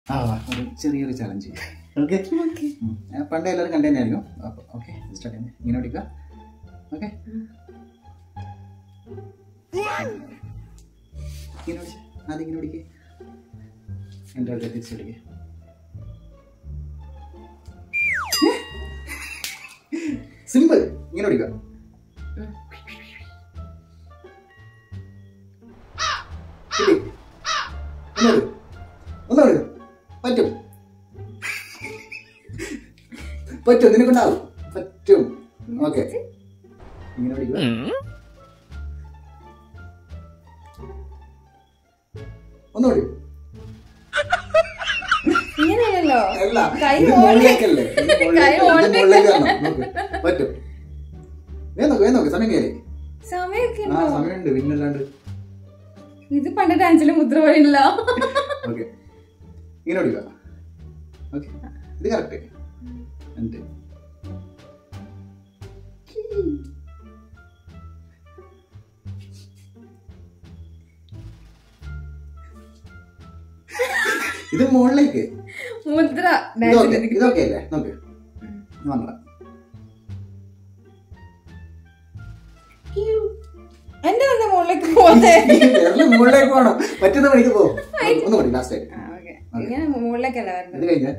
ആ ഒരു ചെറിയൊരു ചലഞ്ച് ഓക്കെ പണ്ട് എല്ലാവരും കണ്ടുതന്നെയായിരിക്കും അപ്പോൾ ഓക്കെ സ്റ്റാർട്ട് ചെയ്യുന്നത് ഇങ്ങനെ ഓടിക്കുക ഓക്കെ ഇങ്ങനെ ഓടിച്ച് ആദ്യം ഇങ്ങനെ ഓടിക്കേ എൻ്റെ അടുത്ത് തിരിച്ചോടിക്കേ സിമ്പിൾ ഇങ്ങനെ ഓടിക്കുക കിട്ടി. ഒന്നുകൂടി ഒന്നുകൂടി പറ്റും പറ്റും നിനക്കുണ്ടാവും പറ്റും ഓക്കെ ഇങ്ങനെ ഓടിക്കുക ഒന്നുകൂടി ഇങ്ങനെയല്ലോ അല്ല കൈ ഇത് മുകളിലേക്ക്. മുകളിലേക്കല്ലേ ഇത് കൈ മുകളിലേക്ക് ഇത് മുകളിലേക്ക്. മുകളിലേക്ക് വരണം. നോക്ക്. പറ്റും വേഗം നോക്ക് വേഗം നോക്ക് സമയം കയറി സമയൊക്കെ ആ ഉണ്ടോ സമയമുണ്ട് പിന്നല്ലാണ്ട് ഇത് പണ്ട് ഡാൻസിലെ മുദ്ര പോയല്ലോ ഓക്കെ ഇങ്ങനെ ഓടിക്കുക ഓക്കെ ഇത് കറക്റ്റ് എന്നിട്ട് ഇത് മുകളിലേക്ക് മുദ്ര ഇതൊക്കെ ഡാൻസിലെ ഇതൊക്കെ അല്ലേ നോക്ക് വന്നടാ എന്റെ തന്നെ മുകളിലേക്ക് പോന്നെ വിരല് മുകളിലേക്ക് വേണം പറ്റുന്ന പണിക്ക് പോകും ഒന്ന് മതി ലാസ്റ്റ് ആയിട്ട് ആ, okay. ഇങ്ങനെ മുകളിലേക്കല്ല ഇത് വരുന്നത് കഴിഞ്ഞ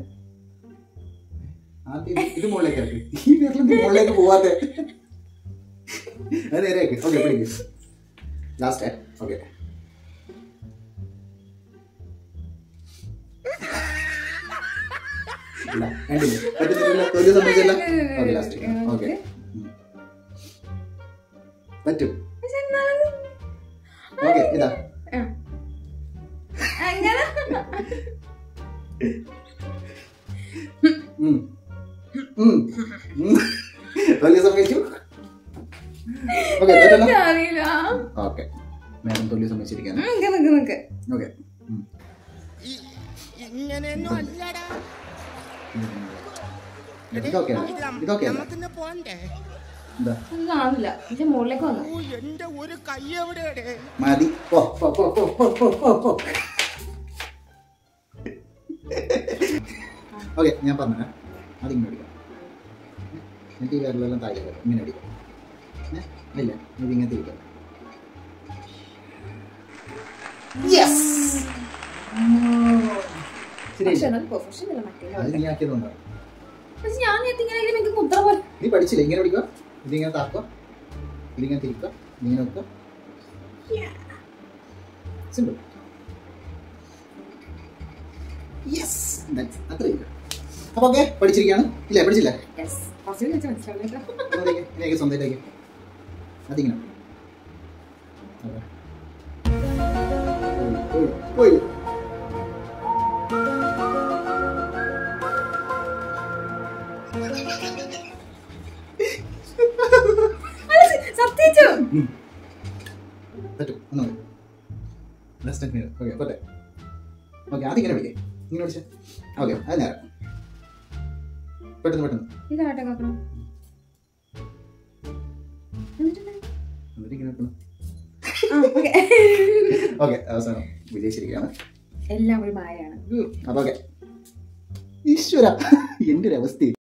ആദ്യം ഇത് ഇത് മുകളിലേക്ക് ഇറക്ക്. ഈ വിരലിന്റെ മുകളിലേക്ക് പോവാതെ അത് നേരെയാക്ക് ഓക്കെ പിടിക്ക് ലാസ്റ്റ് ഓക്കെ ഇല്ല കണ്ടില്ല പറ്റുന്നില്ല തോൽവി സംഭവിച്ചില്ല ഓക്കെ ലാസ്റ്റ് ഓക്കെ പറ്റും പക്ഷെ എന്നാലും ഓക്കെ ഇതാ ആ. അങ്ങനെ ഉം. ഉം. ഉം. തോൽവി സംഭവിച്ചു ഓക്കെ പറ്റല്ലോ അറിയില്ല ഓക്കെ മാഡം തോൽവി സംഭവിച്ചിരിക്കാണ് ഉം, നിക്ക് നിക്ക് നിക്ക് ഓക്കെ ഇങ്ങനെയൊന്നും അല്ലടാ ഇതൊക്കെ ഇതൊക്കെ നമുക്കിന്ന് പോണ്ടേ എന്താ ഇത് കാണില്ല പക്ഷെ മുകളിലേക്ക് വന്നു ഓ എന്റെ ഒരു കൈ എവിടെയാടേ മതി പോ പോ പോ പോ പോ പോ പോ പോ ഓക്കെ ഞാൻ പറഞ്ഞ അതിങ്ങനെ അടിക്കാം എന്നിട്ട് ഈ വിരലെല്ലാം താഴെ വരും ഇങ്ങനെ അടിക്കാം ഏ? ഇല്ല ഇതിങ്ങനെ തിരിക്കാം ശരി പക്ഷെ എന്നാൽ പ്രൊഫഷൻ അല്ല മറ്റേ അത് നീ ആക്കിയതുകൊണ്ടാണ് പക്ഷെ ഞാൻ നേരത്തെ ഇങ്ങനെ ഇങ്ങനെ എനിക്ക് മുദ്ര പോലെ നീ പഠിച്ചില്ല ഇങ്ങനെ പഠിക്കുക ഇതിങ്ങനെ താക്കുക ഇതിങ്ങനെ തിരിക്കുക ഇങ്ങനെ വെക്കുക സിമ്പിൾ യെസ് അത്ര ഇല്ല അപ്പൊ ഓക്കെ പഠിച്ചിരിക്കുകയാണ് ഇല്ലേ പഠിച്ചില്ല യെസ് കുറച്ച് വെച്ച് മനസ്സിലാവില്ല ഒന്നുകൂടി എനിക്ക് സ്വന്തമായിട്ടേക്ക് അതിങ്ങനെ അതെ. പോയി, പോയി, പോയി. സത്യിച്ചു ഉം. പറ്റും ഒന്നുകൂടി ലെഫ്റ്റ് ഹാൻഡ് ഓക്കെ പോട്ടെ ഓക്കെ ആദ്യം ഇങ്ങനെ പിടിക്കേ ഇങ്ങനെ പിടിച്ചേ ഓക്കെ അത് നേരം പെട്ടെന്ന് പെട്ടെന്ന് ഇതാട്ടെ കാക്കണം എന്നിട്ട് എന്നിട്ട് ഇങ്ങനെ വെക്കണം ആ ഓക്കെ ഓക്കെ അവസാനം വിജയിച്ചിരിക്കുകയാണ് എല്ലാം ഒരു മായാണ് അപ്പൊ ഓക്കെ ഈശ്വര എൻ്റെ ഒരു അവസ്ഥ